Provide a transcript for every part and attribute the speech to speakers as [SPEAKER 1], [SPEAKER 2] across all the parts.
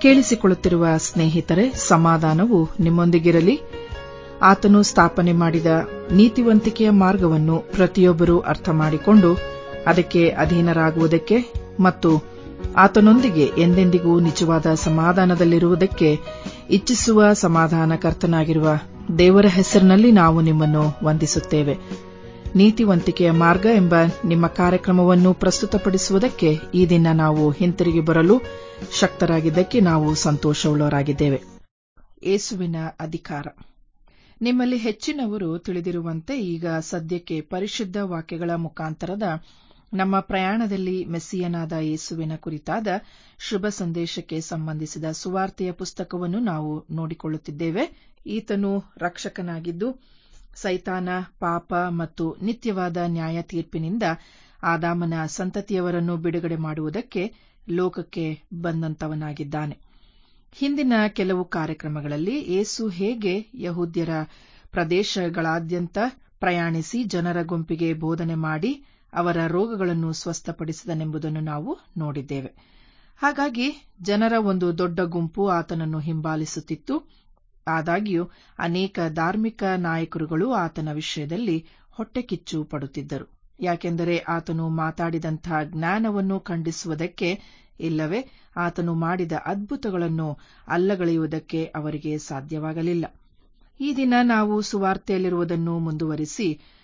[SPEAKER 1] ಕೇಳಿಸಿಕೊಳ್ಳುತ್ತಿರುವ ಸ್ನೇಹಿತರೆ ಸಮಾಧಾನವು ನಿಮ್ಮೊಂದಿಗಿರಲಿ ಆತನು ಸ್ಥಾಪನೆ ಮಾಡಿದ ನೀತಿವಂತಿಕೆಯ ಮಾರ್ಗವನ್ನು ಪ್ರತಿಯೊಬ್ಬರೂ ಅರ್ಥ ಮಾಡಿಕೊಂಡು ಅದಕ್ಕೆ ಅಧೀನರಾಗುವುದಕ್ಕೆ ಮತ್ತು ಆತನೊಂದಿಗೆ ಎಂದೆಂದಿಗೂ ನಿಜವಾದ ಸಮಾಧಾನದಲ್ಲಿರುವುದಕ್ಕೆ ಇಚ್ಛಿಸುವ ಸಮಾಧಾನಕರ್ತನಾಗಿರುವ ದೇವರ ಹೆಸರಿನಲ್ಲಿ ನಾವು ನಿಮ್ಮನ್ನು ವಂದಿಸುತ್ತೇವೆ ನೀತಿವಂತಿಕೆಯ ಮಾರ್ಗ ಎಂಬ ನಿಮ್ಮ ಕಾರ್ಯಕ್ರಮವನ್ನು ಪ್ರಸ್ತುತಪಡಿಸುವುದಕ್ಕೆ ಈ ದಿನ ನಾವು ಹಿಂತಿರುಗಿ ಬರಲು ಶಕ್ತರಾಗಿದ್ದಕ್ಕೆ ನಾವು ಸಂತೋಷವುಳ್ಳವರಾಗಿದ್ದೇವೆ ಏಸುವಿನ ಅಧಿಕಾರ ನಿಮ್ಮಲ್ಲಿ ಹೆಚ್ಚಿನವರು ತಿಳಿದಿರುವಂತೆ ಈಗ ಸದ್ಯಕ್ಕೆ ಪರಿಶುದ್ಧ ವಾಕ್ಯಗಳ ಮುಖಾಂತರದ ನಮ್ಮ ಪ್ರಯಾಣದಲ್ಲಿ ಮೆಸ್ಸಿಯನಾದ ಯೇಸುವಿನ ಕುರಿತಾದ ಶುಭ ಸಂದೇಶಕ್ಕೆ ಸಂಬಂಧಿಸಿದ ಸುವಾರ್ತೆಯ ಪುಸ್ತಕವನ್ನು ನಾವು ನೋಡಿಕೊಳ್ಳುತ್ತಿದ್ದೇವೆ ಈತನು ರಕ್ಷಕನಾಗಿದ್ದು ಸೈತಾನ ಪಾಪ ಮತ್ತು ನಿತ್ಯವಾದ ನ್ಯಾಯ ತೀರ್ಪಿನಿಂದ ಆದಾಮನ ಸಂತತಿಯವರನ್ನು ಬಿಡುಗಡೆ ಮಾಡುವುದಕ್ಕೆ ಲೋಕಕ್ಕೆ ಬಂದಂತವನಾಗಿದ್ದಾನೆ ಹಿಂದಿನ ಕೆಲವು ಕಾರ್ಯಕ್ರಮಗಳಲ್ಲಿ ಏಸು ಹೇಗೆ ಯಹೂದ್ಯರ ಪ್ರದೇಶಗಳಾದ್ಯಂತ ಪ್ರಯಾಣಿಸಿ ಜನರ ಗುಂಪಿಗೆ ಬೋಧನೆ ಮಾಡಿ ಅವರ ರೋಗಗಳನ್ನು ಸ್ವಸ್ಥಪಡಿಸಿದನೆಂಬುದನ್ನು ನಾವು ನೋಡಿದ್ದೇವೆ ಹಾಗಾಗಿ ಜನರ ಒಂದು ದೊಡ್ಡ ಗುಂಪು ಆತನನ್ನು ಹಿಂಬಾಲಿಸುತ್ತಿತ್ತು ಆದಾಗ್ಯೂ ಅನೇಕ ಧಾರ್ಮಿಕ ನಾಯಕರುಗಳು ಆತನ ವಿಷಯದಲ್ಲಿ ಹೊಟ್ಟೆಕಿಚ್ಚು ಪಡುತ್ತಿದ್ದರು ಯಾಕೆಂದರೆ ಆತನು ಮಾತಾಡಿದಂತಹ ಜ್ಞಾನವನ್ನು ಖಂಡಿಸುವುದಕ್ಕೆ ಇಲ್ಲವೇ ಆತನು ಮಾಡಿದ ಅದ್ಭುತಗಳನ್ನು ಅಲ್ಲಗಳೆಯುವುದಕ್ಕೆ ಅವರಿಗೆ ಸಾಧ್ಯವಾಗಲಿಲ್ಲ ಈ ದಿನ ನಾವು ಸುವಾರ್ತೆಯಲ್ಲಿರುವುದನ್ನು ಮುಂದುವರಿಸಿ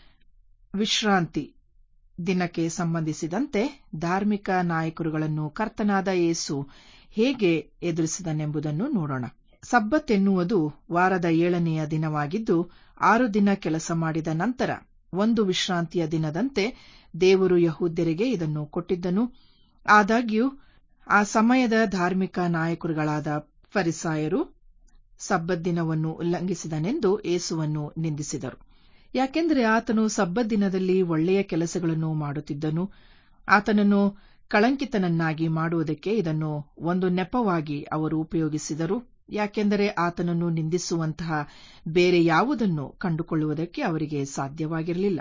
[SPEAKER 1] ವಿಶ್ರಾಂತಿ ದಿನಕ್ಕೆ ಸಂಬಂಧಿಸಿದಂತೆ ಧಾರ್ಮಿಕ ನಾಯಕರುಗಳನ್ನು ಕರ್ತನಾದ ಯೇಸು ಹೇಗೆ ಎದುರಿಸಿದನೆಂಬುದನ್ನು ನೋಡೋಣ ಸಬ್ಬತ್ ಎನ್ನುವುದು ವಾರದ ಏಳನೆಯ ದಿನವಾಗಿದ್ದು ಆರು ದಿನ ಕೆಲಸ ಮಾಡಿದ ನಂತರ ಒಂದು ವಿಶ್ರಾಂತಿಯ ದಿನದಂತೆ ದೇವರು ಯಹೂದ್ಯರಿಗೆ ಇದನ್ನು ಕೊಟ್ಟಿದ್ದನು ಆದಾಗ್ಯೂ ಆ ಸಮಯದ ಧಾರ್ಮಿಕ ನಾಯಕರುಗಳಾದ ಫರಿಸಾಯರು ಸಬ್ಬತ್ ದಿನವನ್ನು ಉಲ್ಲಂಘಿಸಿದನೆಂದು ಏಸುವನ್ನು ನಿಂದಿಸಿದರು ಯಾಕೆಂದರೆ ಆತನು ಸಬ್ಬತ್ ದಿನದಲ್ಲಿ ಒಳ್ಳೆಯ ಕೆಲಸಗಳನ್ನು ಮಾಡುತ್ತಿದ್ದನು ಆತನನ್ನು ಕಳಂಕಿತನನ್ನಾಗಿ ಮಾಡುವುದಕ್ಕೆ ಇದನ್ನು ಒಂದು ನೆಪವಾಗಿ ಅವರು ಉಪಯೋಗಿಸಿದರು ಯಾಕೆಂದರೆ ಆತನನ್ನು ನಿಂದಿಸುವಂತಹ ಬೇರೆ ಯಾವುದನ್ನು ಕಂಡುಕೊಳ್ಳುವುದಕ್ಕೆ ಅವರಿಗೆ ಸಾಧ್ಯವಾಗಿರಲಿಲ್ಲ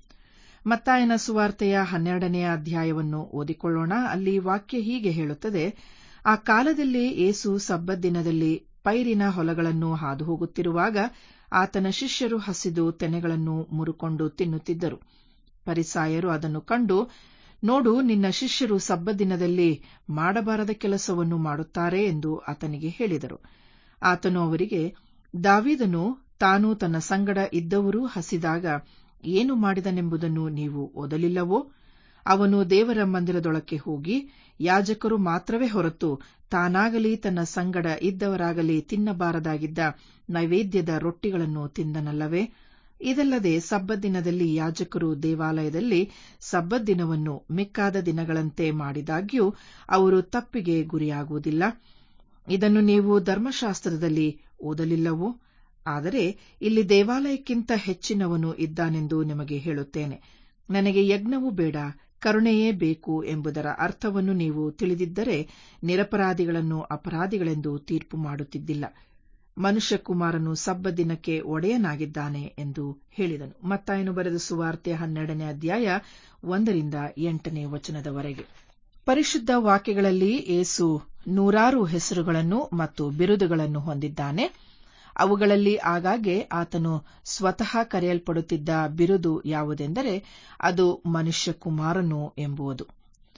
[SPEAKER 1] ಮತ್ತಾಯನ ಸುವಾರ್ತೆಯ ಹನ್ನೆರಡನೆಯ ಅಧ್ಯಾಯವನ್ನು ಓದಿಕೊಳ್ಳೋಣ ಅಲ್ಲಿ ವಾಕ್ಯ ಹೀಗೆ ಹೇಳುತ್ತದೆ ಆ ಕಾಲದಲ್ಲಿ ಏಸು ಸಬ್ಬತ್ ದಿನದಲ್ಲಿ ಪೈರಿನ ಹೊಲಗಳನ್ನು ಹಾದು ಹೋಗುತ್ತಿರುವಾಗ ಆತನ ಶಿಷ್ಯರು ಹಸಿದು ತೆನೆಗಳನ್ನು ಮುರುಕೊಂಡು ತಿನ್ನುತ್ತಿದ್ದರು ಪರಿಸಾಯರು ಅದನ್ನು ಕಂಡು ನೋಡು ನಿನ್ನ ಶಿಷ್ಯರು ಸಬ್ಬತ್ ದಿನದಲ್ಲಿ ಮಾಡಬಾರದ ಕೆಲಸವನ್ನು ಮಾಡುತ್ತಾರೆ ಎಂದು ಆತನಿಗೆ ಹೇಳಿದರು ಆತನು ಅವರಿಗೆ ದಾವಿದನು ತಾನು ತನ್ನ ಸಂಗಡ ಇದ್ದವರೂ ಹಸಿದಾಗ ಏನು ಮಾಡಿದನೆಂಬುದನ್ನು ನೀವು ಓದಲಿಲ್ಲವೋ ಅವನು ದೇವರ ಮಂದಿರದೊಳಕ್ಕೆ ಹೋಗಿ ಯಾಜಕರು ಮಾತ್ರವೇ ಹೊರತು ತಾನಾಗಲಿ ತನ್ನ ಸಂಗಡ ಇದ್ದವರಾಗಲಿ ತಿನ್ನಬಾರದಾಗಿದ್ದ ನೈವೇದ್ಯದ ರೊಟ್ಟಿಗಳನ್ನು ತಿಂದನಲ್ಲವೇ ಇದಲ್ಲದೆ ಸಬ್ಬತ್ ದಿನದಲ್ಲಿ ಯಾಜಕರು ದೇವಾಲಯದಲ್ಲಿ ಸಬ್ಬತ್ ದಿನವನ್ನು ಮಿಕ್ಕಾದ ದಿನಗಳಂತೆ ಮಾಡಿದಾಗ್ಯೂ ಅವರು ತಪ್ಪಿಗೆ ಗುರಿಯಾಗುವುದಿಲ್ಲ ಇದನ್ನು ನೀವು ಧರ್ಮಶಾಸ್ತ್ರದಲ್ಲಿ ಓದಲಿಲ್ಲವೋ ಆದರೆ ಇಲ್ಲಿ ದೇವಾಲಯಕ್ಕಿಂತ ಹೆಚ್ಚಿನವನು ಇದ್ದಾನೆಂದು ನಿಮಗೆ ಹೇಳುತ್ತೇನೆ ನನಗೆ ಯಜ್ಞವೂ ಬೇಡ ಕರುಣೆಯೇ ಬೇಕು ಎಂಬುದರ ಅರ್ಥವನ್ನು ನೀವು ತಿಳಿದಿದ್ದರೆ ನಿರಪರಾಧಿಗಳನ್ನು ಅಪರಾಧಿಗಳೆಂದು ತೀರ್ಪು ಮಾಡುತ್ತಿದ್ದಿಲ್ಲ ಮನುಷ್ಯಕುಮಾರನು ಸಬ್ಬ ದಿನಕ್ಕೆ ಒಡೆಯನಾಗಿದ್ದಾನೆ ಎಂದು ಹೇಳಿದನು ಮತ್ತಾಯನು ಬರೆದ ಸುವಾರ್ತೆ ಹನ್ನೆರಡನೇ ಅಧ್ಯಾಯ ಒಂದರಿಂದ ಎಂಟನೇ ವಚನದವರೆಗೆ ಪರಿಶುದ್ಧ ವಾಕ್ಯಗಳಲ್ಲಿ ಏಸು ನೂರಾರು ಹೆಸರುಗಳನ್ನು ಮತ್ತು ಬಿರುದುಗಳನ್ನು ಹೊಂದಿದ್ದಾನೆ ಅವುಗಳಲ್ಲಿ ಆಗಾಗ್ಗೆ ಆತನು ಸ್ವತಃ ಕರೆಯಲ್ಪಡುತ್ತಿದ್ದ ಬಿರುದು ಯಾವುದೆಂದರೆ ಅದು ಮನುಷ್ಯಕುಮಾರನು ಎಂಬುದು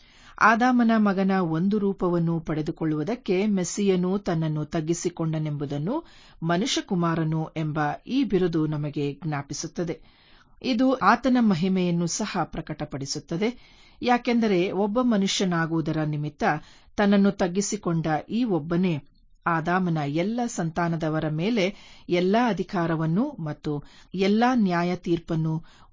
[SPEAKER 1] ಆದಾಮನ ಮಗನ ಒಂದು ರೂಪವನ್ನು ಪಡೆದುಕೊಳ್ಳುವುದಕ್ಕೆ ಮೆಸ್ಸಿಯನು ತನ್ನನ್ನು ತಗ್ಗಿಸಿಕೊಂಡನೆಂಬುದನ್ನು ಮನುಷ್ಯಕುಮಾರನು ಎಂಬ ಈ ಬಿರುದು ನಮಗೆ ಜ್ಞಾಪಿಸುತ್ತದೆ ಇದು ಆತನ ಮಹಿಮೆಯನ್ನು ಸಹ ಪ್ರಕಟಪಡಿಸುತ್ತದೆ ಯಾಕೆಂದರೆ ಒಬ್ಬ ಮನುಷ್ಯನಾಗುವುದರ ನಿಮಿತ್ತ ತನ್ನನ್ನು ತಗ್ಗಿಸಿಕೊಂಡ ಈ ಒಬ್ಬನೇ ಆದಾಮನ ಎಲ್ಲ ಸಂತಾನದವರ ಮೇಲೆ ಎಲ್ಲಾ ಅಧಿಕಾರವನ್ನು ಮತ್ತು ಎಲ್ಲಾ ನ್ಯಾಯ ತೀರ್ಪನ್ನು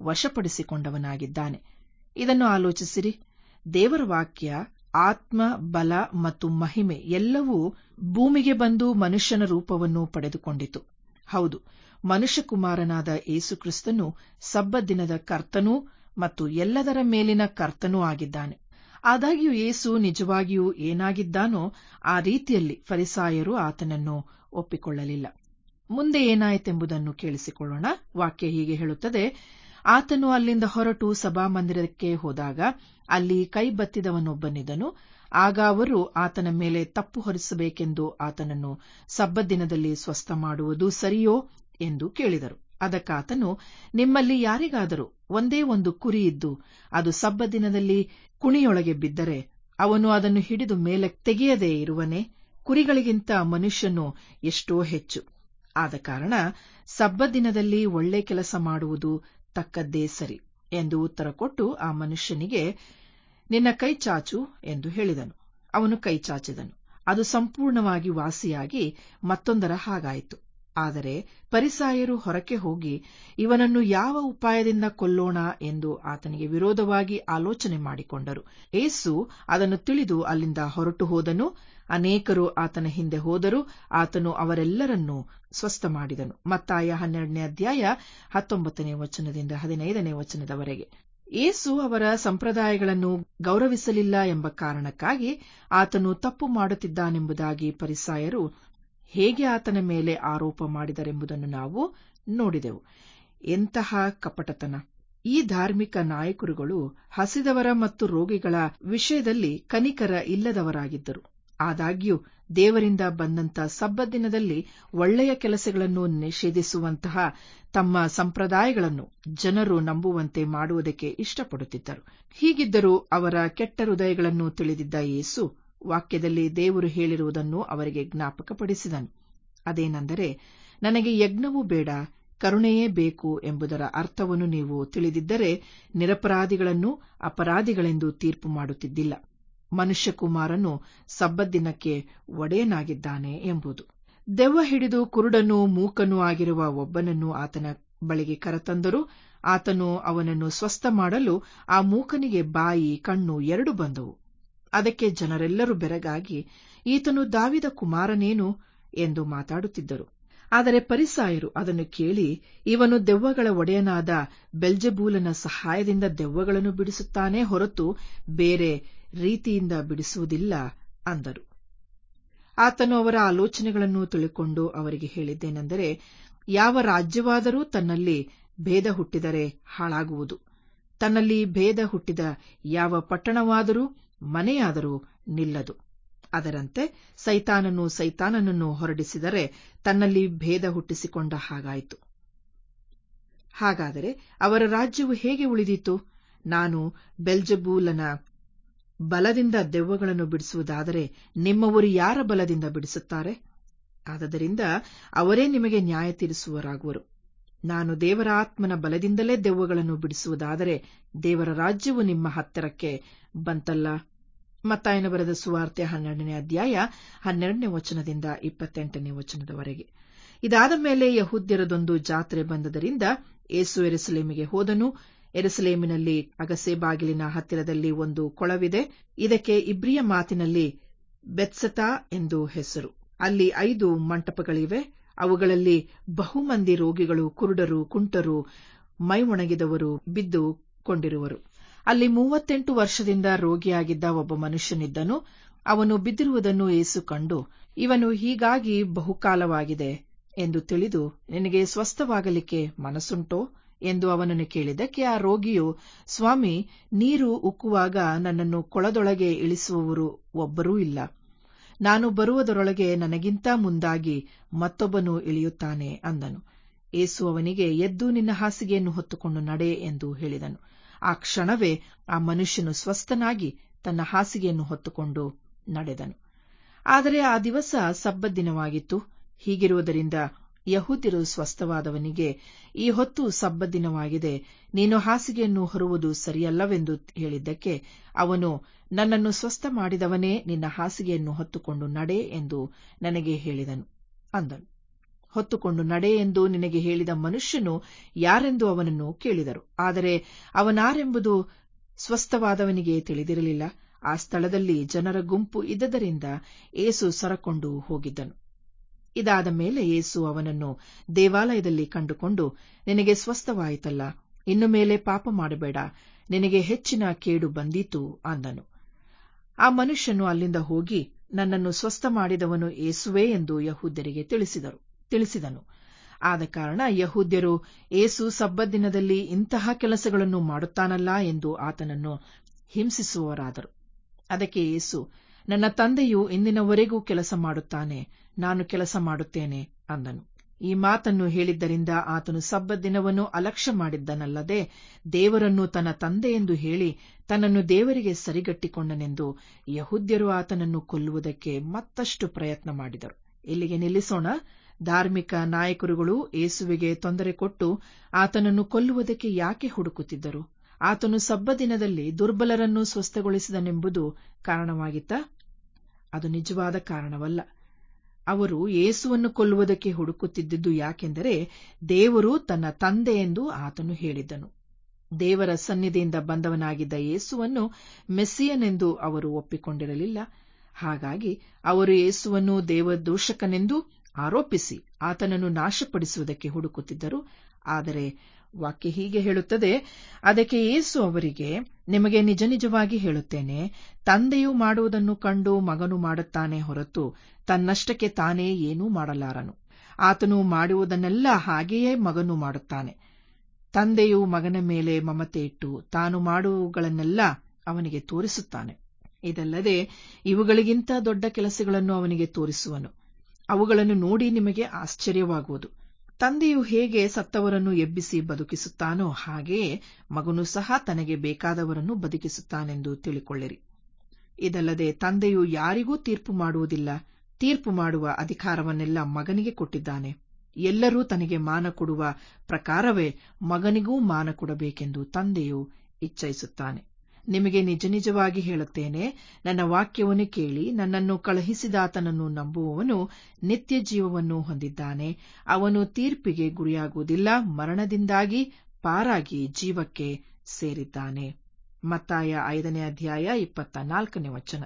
[SPEAKER 1] ವಶಪಡಿಸಿಕೊಂಡವನಾಗಿದ್ದಾನೆ ಇದನ್ನು ಆಲೋಚಿಸಿರಿ ದೇವರ ವಾಕ್ಯ ಆತ್ಮ ಬಲ ಮತ್ತು ಮಹಿಮೆ ಎಲ್ಲವೂ ಭೂಮಿಗೆ ಬಂದು ಮನುಷ್ಯನ ರೂಪವನ್ನು ಪಡೆದುಕೊಂಡಿತು ಹೌದು ಮನುಷ್ಯಕುಮಾರನಾದ ಯೇಸುಕ್ರಿಸ್ತನು ಸಬ್ಬತ್ ದಿನದ ಕರ್ತನೂ ಮತ್ತು ಎಲ್ಲದರ ಮೇಲಿನ ಕರ್ತನೂ ಆಗಿದ್ದಾನೆ ಆದಾಗ್ಯೂ ಯೇಸು ನಿಜವಾಗಿಯೂ ಏನಾಗಿದ್ದಾನೋ ಆ ರೀತಿಯಲ್ಲಿ ಫರಿಸಾಯರು ಆತನನ್ನು ಒಪ್ಪಿಕೊಳ್ಳಲಿಲ್ಲ ಮುಂದೆ ಏನಾಯಿತೆಂಬುದನ್ನು ಕೇಳಿಸಿಕೊಳ್ಳೋಣ ವಾಕ್ಯ ಹೀಗೆ ಹೇಳುತ್ತದೆ ಆತನು ಅಲ್ಲಿಂದ ಹೊರಟು ಸಭಾಮಂದಿರಕ್ಕೆ ಹೋದಾಗ ಅಲ್ಲಿ ಕೈಬತ್ತಿದವನೊಬ್ಬನಿದ್ದನು ಆಗ ಅವರು ಆತನ ಮೇಲೆ ತಪ್ಪು ಹೊರಿಸಬೇಕೆಂದು ಆತನನ್ನು ಸಬ್ಬದಿನದಲ್ಲಿ ಸ್ವಸ್ಥ ಮಾಡುವುದು ಸರಿಯೋ ಎಂದು ಕೇಳಿದರು ಅದಕ್ಕಾತನು ನಿಮ್ಮಲ್ಲಿ ಯಾರಿಗಾದರೂ ಒಂದೇ ಒಂದು ಕುರಿ ಇದ್ದು ಅದು ಸಬ್ಬದಿನದಲ್ಲಿ ಕುಣಿಯೊಳಗೆ ಬಿದ್ದರೆ ಅವನು ಅದನ್ನು ಹಿಡಿದು ಮೇಲೆ ತೆಗೆಯದೇ ಇರುವನೇ ಕುರಿಗಳಿಗಿಂತ ಮನುಷ್ಯನು ಎಷ್ಟೋ ಹೆಚ್ಚು ಆದ ಕಾರಣ ಸಬ್ಬದಿನದಲ್ಲಿ ಒಳ್ಳೆ ಕೆಲಸ ಮಾಡುವುದು ತಕ್ಕದ್ದೇ ಸರಿ ಎಂದು ಉತ್ತರ ಕೊಟ್ಟು ಆ ಮನುಷ್ಯನಿಗೆ ನಿನ್ನ ಕೈ ಚಾಚು ಎಂದು ಹೇಳಿದನು ಅವನು ಕೈ ಚಾಚಿದನು ಅದು ಸಂಪೂರ್ಣವಾಗಿ ವಾಸಿಯಾಗಿ ಮತ್ತೊಂದರ ಹಾಗಾಯಿತು ಆದರೆ ಪರಿಸಾಯರು ಹೊರಕ್ಕೆ ಹೋಗಿ ಇವನನ್ನು ಯಾವ ಉಪಾಯದಿಂದ ಕೊಲ್ಲೋಣ ಎಂದು ಆತನಿಗೆ ವಿರೋಧವಾಗಿ ಆಲೋಚನೆ ಮಾಡಿಕೊಂಡರು ಏಸು ಅದನ್ನು ತಿಳಿದು ಅಲ್ಲಿಂದ ಹೊರಟು ಹೋದನು ಅನೇಕರು ಆತನ ಹಿಂದೆ ಹೋದರು ಆತನು ಅವರೆಲ್ಲರನ್ನೂ ಸ್ವಸ್ಥ ಮಾಡಿದನು ಮತ್ತಾಯ ಹನ್ನೆರಡನೇ ಅಧ್ಯಾಯ ಹತ್ತೊಂಬತ್ತನೇ ವಚನದಿಂದ ಹದಿನೈದನೇ ವಚನದವರೆಗೆ ಏಸು ಅವರ ಸಂಪ್ರದಾಯಗಳನ್ನು ಗೌರವಿಸಲಿಲ್ಲ ಎಂಬ ಕಾರಣಕ್ಕಾಗಿ ಆತನು ತಪ್ಪು ಮಾಡುತ್ತಿದ್ದಾನೆಂಬುದಾಗಿ ಪರಿಸಾಯರು ಹೇಗೆ ಆತನ ಮೇಲೆ ಆರೋಪ ಮಾಡಿದರೆಂಬುದನ್ನು ನಾವು ನೋಡಿದೆವು ಎಂತಹ ಕಪಟತನ ಈ ಧಾರ್ಮಿಕ ನಾಯಕರುಗಳು ಹಸಿದವರ ಮತ್ತು ರೋಗಿಗಳ ವಿಷಯದಲ್ಲಿ ಕನಿಕರ ಇಲ್ಲದವರಾಗಿದ್ದರು ಆದಾಗ್ಯೂ ದೇವರಿಂದ ಬಂದಂತ ಸಬ್ಬದಿನದಲ್ಲಿ ಒಳ್ಳೆಯ ಕೆಲಸಗಳನ್ನು ನಿಷೇಧಿಸುವಂತಹ ತಮ್ಮ ಸಂಪ್ರದಾಯಗಳನ್ನು ಜನರು ನಂಬುವಂತೆ ಮಾಡುವುದಕ್ಕೆ ಇಷ್ಟಪಡುತ್ತಿದ್ದರು ಹೀಗಿದ್ದರೂ ಅವರ ಕೆಟ್ಟ ಹೃದಯಗಳನ್ನು ತಿಳಿದಿದ್ದ ಯೇಸು ವಾಕ್ಯದಲ್ಲಿ ದೇವರು ಹೇಳಿರುವುದನ್ನು ಅವರಿಗೆ ಜ್ಞಾಪಕಪಡಿಸಿದನು ಅದೇನೆಂದರೆ ನನಗೆ ಯಜ್ಞವೂ ಬೇಡ ಕರುಣೆಯೇ ಬೇಕು ಎಂಬುದರ ಅರ್ಥವನ್ನು ನೀವು ತಿಳಿದಿದ್ದರೆ ನಿರಪರಾಧಿಗಳನ್ನು ಅಪರಾಧಿಗಳೆಂದು ತೀರ್ಪು ಮಾಡುತ್ತಿದ್ದಿಲ್ಲ ಮನುಷ್ಯಕುಮಾರನು ಸಬ್ಬದ್ದಿನಕ್ಕೆ ಒಡೆಯನಾಗಿದ್ದಾನೆ ಎಂಬುದು ದೆವ್ವ ಹಿಡಿದು ಕುರುಡನೂ ಮೂಕನೂ ಆಗಿರುವ ಒಬ್ಬನನ್ನು ಆತನ ಬಳಿಗೆ ಕರೆತಂದರು ಆತನು ಅವನನ್ನು ಸ್ವಸ್ಥ ಮಾಡಲು ಆ ಮೂಕನಿಗೆ ಬಾಯಿ ಕಣ್ಣು ಎರಡು ಬಂದವು ಅದಕ್ಕೆ ಜನರೆಲ್ಲರೂ ಬೆರಗಾಗಿ ಈತನು ದಾವಿದ ಕುಮಾರನೇನು ಎಂದು ಮಾತಾಡುತ್ತಿದ್ದರು ಆದರೆ ಪರಿಸಾಯರು ಅದನ್ನು ಕೇಳಿ ಇವನು ದೆವ್ವಗಳ ಒಡೆಯನಾದ ಬೆಲ್ಜೆಬೂಲನ ಸಹಾಯದಿಂದ ದೆವ್ವಗಳನ್ನು ಬಿಡಿಸುತ್ತಾನೆ ಹೊರತು ಬೇರೆ ರೀತಿಯಿಂದ ಬಿಡಿಸುವುದಿಲ್ಲ ಅಂದರು ಆತನು ಅವರ ಆಲೋಚನೆಗಳನ್ನು ತಿಳುಕೊಂಡು ಅವರಿಗೆ ಹೇಳಿದ್ದೇನೆಂದರೆ ಯಾವ ರಾಜ್ಯವಾದರೂ ತನ್ನಲ್ಲಿ ಭೇದ ಹುಟ್ಟಿದರೆ ಹಾಳಾಗುವುದು ತನ್ನಲ್ಲಿ ಭೇದ ಹುಟ್ಟಿದ ಯಾವ ಪಟ್ಟಣವಾದರೂ ಮನೆಯಾದರೂ ನಿಲ್ಲದು ಅದರಂತೆ ಸೈತಾನನು ಸೈತಾನನನ್ನು ಹೊರಡಿಸಿದರೆ ತನ್ನಲ್ಲಿ ಭೇದ ಹುಟ್ಟಿಸಿಕೊಂಡ ಹಾಗಾಯಿತು ಹಾಗಾದರೆ ಅವರ ರಾಜ್ಯವು ಹೇಗೆ ಉಳಿದೀತು ನಾನು ಬೆಲ್ಜಬೂಲನ ಬಲದಿಂದ ದೆವ್ವಗಳನ್ನು ಬಿಡಿಸುವುದಾದರೆ ನಿಮ್ಮವರು ಯಾರ ಬಲದಿಂದ ಬಿಡಿಸುತ್ತಾರೆ ಆದ್ದರಿಂದ ಅವರೇ ನಿಮಗೆ ನ್ಯಾಯ ತೀರಿಸುವರಾಗುವರು ನಾನು ದೇವರ ಆತ್ಮನ ಬಲದಿಂದಲೇ ದೆವ್ವಗಳನ್ನು ಬಿಡಿಸುವುದಾದರೆ ದೇವರ ರಾಜ್ಯವು ನಿಮ್ಮ ಹತ್ತಿರಕ್ಕೆ ಬಂತಲ್ಲ ಮತ್ತಾಯನ ಬರೆದ ಸುವಾರ್ತೆ ಹನ್ನೆರಡನೇ ಅಧ್ಯಾಯ ಹನ್ನೆರಡನೇ ವಚನದಿಂದ ಇಪ್ಪತ್ತೆಂಟನೇ ವಚನದವರೆಗೆ ಇದಾದ ಮೇಲೆ ಯಹೂದ್ಯರದೊಂದು ಜಾತ್ರೆ ಬಂದದರಿಂದ ಏಸು ಎರುಸಲೇಮಿಗೆ ಹೋದನು ಎರುಸಲೇಮಿನಲ್ಲಿ ಅಗಸೆ ಬಾಗಿಲಿನ ಹತ್ತಿರದಲ್ಲಿ ಒಂದು ಕೊಳವಿದೆ ಇದಕ್ಕೆ ಇಬ್ರಿಯ ಮಾತಿನಲ್ಲಿ ಬೆತ್ಸತಾ ಎಂದು ಹೆಸರು ಅಲ್ಲಿ ಐದು ಮಂಟಪಗಳಿವೆ ಅವುಗಳಲ್ಲಿ ಬಹುಮಂದಿ ರೋಗಿಗಳು ಕುರುಡರು ಕುಂಟರು ಮೈ ಒಣಗಿದವರು ಬಿದ್ದು ಕೊಂಡಿರುವರು ಅಲ್ಲಿ ಮೂವತ್ತೆಂಟು ವರ್ಷದಿಂದ ರೋಗಿಯಾಗಿದ್ದ ಒಬ್ಬ ಮನುಷ್ಯನಿದ್ದನು ಅವನು ಬಿದ್ದಿರುವುದನ್ನು ಏಸು ಕಂಡು ಇವನು ಹೀಗಾಗಿ ಬಹುಕಾಲವಾಗಿದೆ ಎಂದು ತಿಳಿದು ನಿನಗೆ ಸ್ವಸ್ಥವಾಗಲಿಕ್ಕೆ ಮನಸ್ಸುಂಟೋ ಎಂದು ಅವನನ್ನು ಕೇಳಿದ್ದಕ್ಕೆ ಆ ರೋಗಿಯು ಸ್ವಾಮಿ ನೀರು ಉಕ್ಕುವಾಗ ನನ್ನನ್ನು ಕೊಳದೊಳಗೆ ಇಳಿಸುವವರು ಒಬ್ಬರೂ ಇಲ್ಲ ನಾನು ಬರುವುದರೊಳಗೆ ನನಗಿಂತ ಮುಂದಾಗಿ ಮತ್ತೊಬ್ಬನು ಇಳಿಯುತ್ತಾನೆ ಅಂದನು ಏಸು ಅವನಿಗೆ ಎದ್ದು ನಿನ್ನ ಹಾಸಿಗೆಯನ್ನು ಹೊತ್ತುಕೊಂಡು ನಡೆ ಎಂದು ಹೇಳಿದನು ಆ ಕ್ಷಣವೇ ಆ ಮನುಷ್ಯನು ಸ್ವಸ್ಥನಾಗಿ ತನ್ನ ಹಾಸಿಗೆಯನ್ನು ಹೊತ್ತುಕೊಂಡು ನಡೆದನು ಆದರೆ ಆ ದಿವಸ ಸಬ್ಬದ್ದಿನವಾಗಿತ್ತು ಹೀಗಿರುವುದರಿಂದ ಯಹೂದ್ಯರು ಸ್ವಸ್ಥವಾದವನಿಗೆ ಈ ಹೊತ್ತು ಸಬ್ಬದ್ದಿನವಾಗಿದೆ ನೀನು ಹಾಸಿಗೆಯನ್ನು ಹೊರುವುದು ಸರಿಯಲ್ಲವೆಂದು ಹೇಳಿದ್ದಕ್ಕೆ ಅವನು ನನ್ನನ್ನು ಸ್ವಸ್ಥ ಮಾಡಿದವನೇ ನಿನ್ನ ಹಾಸಿಗೆಯನ್ನು ಹೊತ್ತುಕೊಂಡು ನಡೆ ಎಂದು ನನಗೆ ಹೇಳಿದನು ಅಂದನು ಹೊತ್ತುಕೊಂಡು ನಡೆ ಎಂದು ನಿನಗೆ ಹೇಳಿದ ಮನುಷ್ಯನು ಯಾರೆಂದು ಅವನನ್ನು ಕೇಳಿದರು ಆದರೆ ಅವನಾರೆಂಬುದು ಸ್ವಸ್ಥವಾದವನಿಗೆ ತಿಳಿದಿರಲಿಲ್ಲ ಆ ಸ್ಥಳದಲ್ಲಿ ಜನರ ಗುಂಪು ಇದ್ದದರಿಂದ ಏಸು ಸರಕೊಂಡು ಹೋಗಿದ್ದನು ಇದಾದ ಮೇಲೆ ಯೇಸು ಅವನನ್ನು ದೇವಾಲಯದಲ್ಲಿ ಕಂಡುಕೊಂಡು ನಿನಗೆ ಸ್ವಸ್ಥವಾಯಿತಲ್ಲ ಇನ್ನು ಮೇಲೆ ಪಾಪ ಮಾಡಬೇಡ ನಿನಗೆ ಹೆಚ್ಚಿನ ಕೇಡು ಬಂದೀತು ಅಂದನು ಆ ಮನುಷ್ಯನು ಅಲ್ಲಿಂದ ಹೋಗಿ ನನ್ನನ್ನು ಸ್ವಸ್ಥ ಮಾಡಿದವನು ಏಸುವೇ ಎಂದು ಯಹೂದ್ಯರಿಗೆ ತಿಳಿಸಿದರು ತಿಳಿಸಿದನು ಆದ ಕಾರಣ ಯಹೂದ್ಯರು ಏಸು ಸಬ್ಬದ್ದಿನದಲ್ಲಿ ಇಂತಹ ಕೆಲಸಗಳನ್ನು ಮಾಡುತ್ತಾನಲ್ಲ ಎಂದು ಆತನನ್ನು ಹಿಂಸಿಸುವವರಾದರು ಅದಕ್ಕೆ ಯೇಸು ನನ್ನ ತಂದೆಯು ಇಂದಿನವರೆಗೂ ಕೆಲಸ ಮಾಡುತ್ತಾನೆ ನಾನು ಕೆಲಸ ಮಾಡುತ್ತೇನೆ ಅಂದನು ಈ ಮಾತನ್ನು ಹೇಳಿದ್ದರಿಂದ ಆತನು ಸಬ್ಬತ್ ದಿನವನ್ನು ಅಲಕ್ಷ್ಯ ಮಾಡಿದ್ದನಲ್ಲದೆ ದೇವರನ್ನು ತನ್ನ ತಂದೆಯೆಂದು ಹೇಳಿ ತನ್ನನ್ನು ದೇವರಿಗೆ ಸರಿಗಟ್ಟಿಕೊಂಡನೆಂದು ಯಹುದ್ಯರು ಆತನನ್ನು ಕೊಲ್ಲುವುದಕ್ಕೆ ಮತ್ತಷ್ಟು ಪ್ರಯತ್ನ ಮಾಡಿದರು ಇಲ್ಲಿಗೆ ನಿಲ್ಲಿಸೋಣ ಧಾರ್ಮಿಕ ನಾಯಕರುಗಳು ಯೇಸುವಿಗೆ ತೊಂದರೆ ಕೊಟ್ಟು ಆತನನ್ನು ಕೊಲ್ಲುವುದಕ್ಕೆ ಯಾಕೆ ಹುಡುಕುತ್ತಿದ್ದರು ಆತನು ಸಬ್ಬ ದಿನದಲ್ಲಿ ದುರ್ಬಲರನ್ನು ಸ್ವಸ್ಥಗೊಳಿಸಿದನೆಂಬುದು ಕಾರಣವಾಗಿತ್ತಾ ಅದು ನಿಜವಾದ ಕಾರಣವಲ್ಲ ಅವರು ಯೇಸುವನ್ನು ಕೊಲ್ಲುವುದಕ್ಕೆ ಹುಡುಕುತ್ತಿದ್ದುದು ಯಾಕೆಂದರೆ ದೇವರು ತನ್ನ ತಂದೆ ಎಂದು ಆತನು ಹೇಳಿದ್ದನು ದೇವರ ಸನ್ನಿಧಿಯಿಂದ ಬಂದವನಾಗಿದ್ದ ಯೇಸುವನ್ನು ಮೆಸ್ಸಿಯನೆಂದು ಅವರು ಒಪ್ಪಿಕೊಂಡಿರಲಿಲ್ಲ ಹಾಗಾಗಿ ಅವರು ಯೇಸುವನ್ನು ದೇವದೂಷಕನೆಂದು ಆರೋಪಿಸಿ ಆತನನ್ನು ನಾಶಪಡಿಸುವುದಕ್ಕೆ ಹುಡುಕುತ್ತಿದ್ದರು ಆದರೆ ವಾಕ್ಯ ಹೀಗೆ ಹೇಳುತ್ತದೆ ಅದಕ್ಕೆ ಯೇಸು ಅವರಿಗೆ ನಿಮಗೆ ನಿಜ ನಿಜವಾಗಿ ಹೇಳುತ್ತೇನೆ ತಂದೆಯು ಮಾಡುವುದನ್ನು ಕಂಡು ಮಗನು ಮಾಡುತ್ತಾನೆ ಹೊರತು ತನ್ನಷ್ಟಕ್ಕೆ ತಾನೇ ಏನೂ ಮಾಡಲಾರನು ಆತನು ಮಾಡುವುದನ್ನೆಲ್ಲ ಹಾಗೆಯೇ ಮಗನು ಮಾಡುತ್ತಾನೆ ತಂದೆಯು ಮಗನ ಮೇಲೆ ಮಮತೆ ಇಟ್ಟು ತಾನು ಮಾಡುವುಗಳನ್ನೆಲ್ಲ ಅವನಿಗೆ ತೋರಿಸುತ್ತಾನೆ ಇದಲ್ಲದೆ ಇವುಗಳಿಗಿಂತ ದೊಡ್ಡ ಕೆಲಸಗಳನ್ನು ಅವನಿಗೆ ತೋರಿಸುವನು ಅವುಗಳನ್ನು ನೋಡಿ ನಿಮಗೆ ಆಶ್ಚರ್ಯವಾಗುವುದು ತಂದೆಯು ಹೇಗೆ ಸತ್ತವರನ್ನು ಎಬ್ಬಿಸಿ ಬದುಕಿಸುತ್ತಾನೋ ಹಾಗೆಯೇ ಮಗನು ಸಹ ತನಗೆ ಬೇಕಾದವರನ್ನು ಬದುಕಿಸುತ್ತಾನೆಂದು ತಿಳಿಕೊಳ್ಳಿರಿ ಇದಲ್ಲದೆ ತಂದೆಯು ಯಾರಿಗೂ ತೀರ್ಪು ಮಾಡುವುದಿಲ್ಲ ತೀರ್ಪು ಮಾಡುವ ಅಧಿಕಾರವನ್ನೆಲ್ಲ ಮಗನಿಗೆ ಕೊಟ್ಟಿದ್ದಾನೆ ಎಲ್ಲರೂ ತನಗೆ ಮಾನ ಕೊಡುವ ಪ್ರಕಾರವೇ ಮಗನಿಗೂ ಮಾನ ಕೊಡಬೇಕೆಂದು ತಂದೆಯು ಇಚ್ಛಯಿಸುತ್ತಾನೆ ನಿಮಗೆ ನಿಜ ನಿಜವಾಗಿ ಹೇಳುತ್ತೇನೆ ನನ್ನ ವಾಕ್ಯವನ್ನು ಕೇಳಿ ನನ್ನನ್ನು ಕಳುಹಿಸಿದಾತನನ್ನು ನಂಬುವವನು ನಿತ್ಯ ಜೀವವನ್ನು ಹೊಂದಿದ್ದಾನೆ ಅವನು ತೀರ್ಪಿಗೆ ಗುರಿಯಾಗುವುದಿಲ್ಲ ಮರಣದಿಂದಾಗಿ ಪಾರಾಗಿ ಜೀವಕ್ಕೆ ಸೇರಿದ್ದಾನೆ ಮತ್ತಾಯ ಐದನೇ ಅಧ್ಯಾಯ ಇಪ್ಪತ್ತ ನಾಲ್ಕನೇ ವಚನ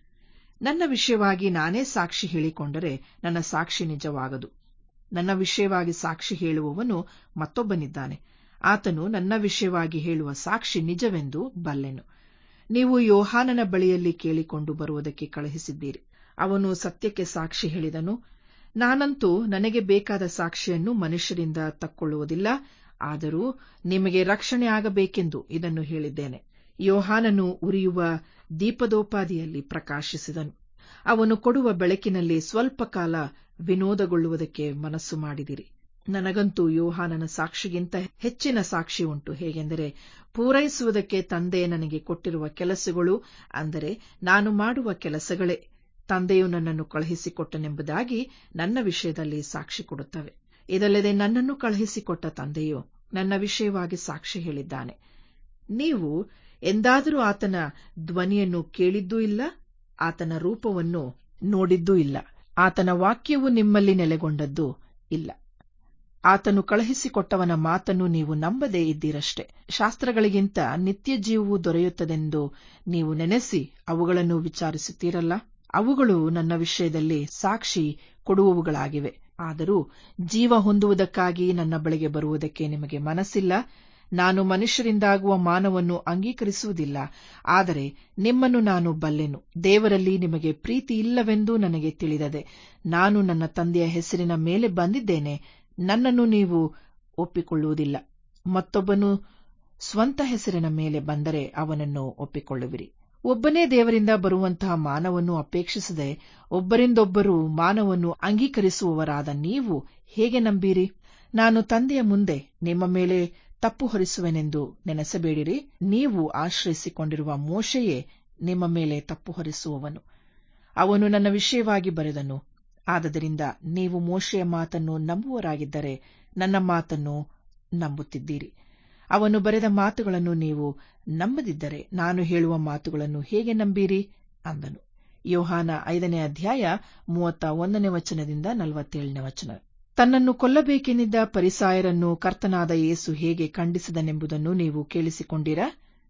[SPEAKER 1] ನನ್ನ ವಿಷಯವಾಗಿ ನಾನೇ ಸಾಕ್ಷಿ ಹೇಳಿಕೊಂಡರೆ ನನ್ನ ಸಾಕ್ಷಿ ನಿಜವಾಗದು ನನ್ನ ವಿಷಯವಾಗಿ ಸಾಕ್ಷಿ ಹೇಳುವವನು ಮತ್ತೊಬ್ಬನಿದ್ದಾನೆ ಆತನು ನನ್ನ ವಿಷಯವಾಗಿ ಹೇಳುವ ಸಾಕ್ಷಿ ನಿಜವೆಂದು ಬಲ್ಲೆನು ನೀವು ಯೋಹಾನನ ಬಳಿಯಲ್ಲಿ ಕೇಳಿಕೊಂಡು ಬರುವುದಕ್ಕೆ ಕಳುಹಿಸಿದ್ದೀರಿ ಅವನು ಸತ್ಯಕ್ಕೆ ಸಾಕ್ಷಿ ಹೇಳಿದನು ನಾನಂತೂ ನನಗೆ ಬೇಕಾದ ಸಾಕ್ಷಿಯನ್ನು ಮನುಷ್ಯರಿಂದ ತಕ್ಕೊಳ್ಳುವುದಿಲ್ಲ ಆದರೂ ನಿಮಗೆ ರಕ್ಷಣೆ ಆಗಬೇಕೆಂದು ಇದನ್ನು ಹೇಳಿದ್ದೇನೆ ಯೋಹಾನನು ಉರಿಯುವ ದೀಪದೋಪಾದಿಯಲ್ಲಿ ಪ್ರಕಾಶಿಸಿದನು ಅವನು ಕೊಡುವ ಬೆಳಕಿನಲ್ಲಿ ಸ್ವಲ್ಪ ಕಾಲ ವಿನೋದಗೊಳ್ಳುವುದಕ್ಕೆ ಮನಸ್ಸು ಮಾಡಿದಿರಿ ನನಗಂತೂ ಯೋಹಾನನ ಸಾಕ್ಷಿಗಿಂತ ಹೆಚ್ಚಿನ ಸಾಕ್ಷಿ ಉಂಟು ಹೇಗೆಂದರೆ ಪೂರೈಸುವುದಕ್ಕೆ ತಂದೆ ನನಗೆ ಕೊಟ್ಟಿರುವ ಕೆಲಸಗಳು ಅಂದರೆ ನಾನು ಮಾಡುವ ಕೆಲಸಗಳೇ ತಂದೆಯು ನನ್ನನ್ನು ಕಳುಹಿಸಿಕೊಟ್ಟನೆಂಬುದಾಗಿ ನನ್ನ ವಿಷಯದಲ್ಲಿ ಸಾಕ್ಷಿ ಕೊಡುತ್ತವೆ ಇದಲ್ಲದೆ ನನ್ನನ್ನು ಕಳುಹಿಸಿಕೊಟ್ಟ ತಂದೆಯು ನನ್ನ ವಿಷಯವಾಗಿ ಸಾಕ್ಷಿ ಹೇಳಿದ್ದಾನೆ ನೀವು ಎಂದಾದರೂ ಆತನ ಧ್ವನಿಯನ್ನು ಕೇಳಿದ್ದೂ ಇಲ್ಲ ಆತನ ರೂಪವನ್ನು ನೋಡಿದ್ದೂ ಇಲ್ಲ ಆತನ ವಾಕ್ಯವು ನಿಮ್ಮಲ್ಲಿ ನೆಲೆಗೊಂಡದ್ದು ಇಲ್ಲ ಆತನು ಕಳುಹಿಸಿಕೊಟ್ಟವನ ಮಾತನ್ನು ನೀವು ನಂಬದೇ ಇದ್ದೀರಷ್ಟೇ ಶಾಸ್ತ್ರಗಳಿಗಿಂತ ನಿತ್ಯ ಜೀವವು ದೊರೆಯುತ್ತದೆಂದು ನೀವು ನೆನೆಸಿ ಅವುಗಳನ್ನು ವಿಚಾರಿಸುತ್ತೀರಲ್ಲ ಅವುಗಳು ನನ್ನ ವಿಷಯದಲ್ಲಿ ಸಾಕ್ಷಿ ಕೊಡುವವುಗಳಾಗಿವೆ ಆದರೂ ಜೀವ ಹೊಂದುವುದಕ್ಕಾಗಿ ನನ್ನ ಬಳಿಗೆ ಬರುವುದಕ್ಕೆ ನಿಮಗೆ ಮನಸ್ಸಿಲ್ಲ ನಾನು ಮನುಷ್ಯರಿಂದಾಗುವ ಮಾನವನ್ನು ಅಂಗೀಕರಿಸುವುದಿಲ್ಲ ಆದರೆ ನಿಮ್ಮನ್ನು ನಾನು ಬಲ್ಲೆನು ದೇವರಲ್ಲಿ ನಿಮಗೆ ಪ್ರೀತಿ ಇಲ್ಲವೆಂದು ನನಗೆ ತಿಳಿದದೆ ನಾನು ನನ್ನ ತಂದೆಯ ಹೆಸರಿನ ಮೇಲೆ ಬಂದಿದ್ದೇನೆ ನನ್ನನ್ನು ನೀವು ಒಪ್ಪಿಕೊಳ್ಳುವುದಿಲ್ಲ ಮತ್ತೊಬ್ಬನು ಸ್ವಂತ ಹೆಸರಿನ ಮೇಲೆ ಬಂದರೆ ಅವನನ್ನು ಒಪ್ಪಿಕೊಳ್ಳುವಿರಿ ಒಬ್ಬನೇ ದೇವರಿಂದ ಬರುವಂತಹ ಮಾನವನ್ನು ಅಪೇಕ್ಷಿಸದೆ ಒಬ್ಬರಿಂದೊಬ್ಬರು ಮಾನವನ್ನು ಅಂಗೀಕರಿಸುವವರಾದ ನೀವು ಹೇಗೆ ನಂಬೀರಿ ನಾನು ತಂದೆಯ ಮುಂದೆ ನಿಮ್ಮ ಮೇಲೆ ತಪ್ಪು ಹೊರಿಸುವೆನೆಂದು ನೆನೆಸಬೇಡಿರಿ ನೀವು ಆಶ್ರಯಿಸಿಕೊಂಡಿರುವ ಮೋಶೆಯೇ ನಿಮ್ಮ ಮೇಲೆ ತಪ್ಪು ಹೊರಿಸುವವನು ಅವನು ನನ್ನ ವಿಷಯವಾಗಿ ಬರೆದನು ಆದದರಿಂದ ನೀವು ಮೋಶೆಯ ಮಾತನ್ನು ನಂಬುವರಾಗಿದ್ದರೆ ನನ್ನ ಮಾತನ್ನು ನಂಬುತ್ತಿದ್ದೀರಿ ಅವನು ಬರೆದ ಮಾತುಗಳನ್ನು ನೀವು ನಂಬದಿದ್ದರೆ ನಾನು ಹೇಳುವ ಮಾತುಗಳನ್ನು ಹೇಗೆ ನಂಬೀರಿ ಅಂದನು ಯೋಹಾನ ಐದನೇ ಅಧ್ಯಾಯ ಮೂವತ್ತ ಒಂದನೇ ವಚನದಿಂದ ನಲವತ್ತೇಳನೇ ವಚನ ತನ್ನನ್ನು ಕೊಲ್ಲಬೇಕೆಂದಿದ್ದ ಪರಿಸಾಯರನ್ನು ಕರ್ತನಾದ ಯೇಸು ಹೇಗೆ ಖಂಡಿಸಿದನೆಂಬುದನ್ನು ನೀವು ಕೇಳಿಸಿಕೊಂಡಿರಾ